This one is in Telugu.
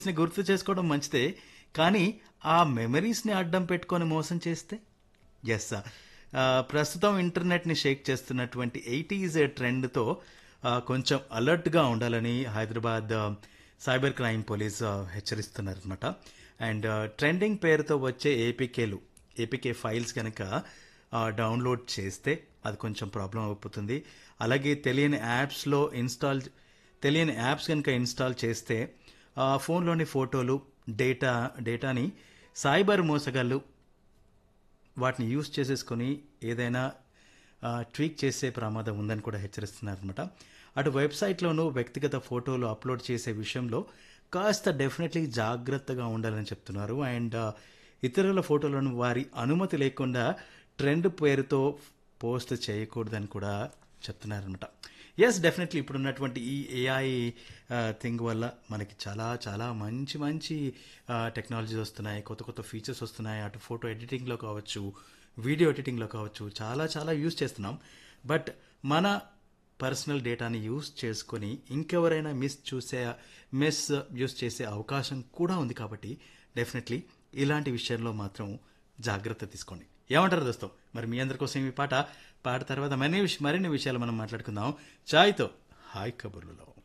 ని గుర్తు చేసుకోవడం మంచిదే కానీ ఆ మెమరీస్ని అడ్డం పెట్టుకొని మోసం చేస్తే ఎస్ ప్రస్తుతం ఇంటర్నెట్ని షేక్ చేస్తున్నటువంటి ఎయిటీస్ ట్రెండ్తో కొంచెం అలర్ట్గా ఉండాలని హైదరాబాద్ ఆ, సైబర్ క్రైమ్ పోలీస్ ఆ, హెచ్చరిస్తున్నారనమాట అండ్ ఆ, ట్రెండింగ్ పేరుతో వచ్చే ఏపీకేలు ఏపీకే ఫైల్స్ కనుక ఆ, డౌన్లోడ్ చేస్తే అది కొంచెం ప్రాబ్లం అయిపోతుంది అలాగే తెలియని యాప్స్లో ఇన్స్టాల్ తెలియని యాప్స్ కనుక ఇన్స్టాల్ చేస్తే ఆ ఫోన్లోని ఫోటోలు డేటా డేటాని సైబర్ మోసగాళ్ళు వాటిని యూస్ చేసేసుకొని ఏదైనా ట్వీక్ చేసే ప్రమాదం ఉందని కూడా హెచ్చరిస్తున్నారు అనమాట అటు వెబ్సైట్లోనూ వ్యక్తిగత ఫోటోలు అప్లోడ్ చేసే విషయంలో కాస్త డెఫినెట్లీ జాగ్రత్తగా ఉండాలని చెప్తున్నారు అండ్ ఇతరుల ఫోటోలను వారి అనుమతి లేకుండా ట్రెండ్ పేరుతో పోస్ట్ చేయకూడదని కూడా చెప్తున్నారనమాట ఎస్ డెఫినెట్లీ ఇప్పుడున్నటువంటి ఈ ఏఐ థింగ్ వల్ల మనకి చాలా చాలా మంచి మంచి టెక్నాలజీస్ వస్తున్నాయి కొత్త కొత్త ఫీచర్స్ వస్తున్నాయి అటు ఫోటో ఎడిటింగ్లో కావచ్చు వీడియో ఎడిటింగ్లో కావచ్చు చాలా చాలా యూస్ చేస్తున్నాం బట్ మన పర్సనల్ డేటాని యూస్ చేసుకొని ఇంకెవరైనా మిస్ చూసే మిస్ యూస్ చేసే అవకాశం కూడా ఉంది కాబట్టి డెఫినెట్లీ ఇలాంటి విషయంలో మాత్రం జాగ్రత్త తీసుకోండి ఏమంటారు దోస్తం మరి మీ అందరి కోసం ఈ పాట పాట తర్వాత మరిన్ని విష- మరిన్ని విషయాలు మనం మాట్లాడుకుందాం చాయ్తో హాయ్ కబుర్లలో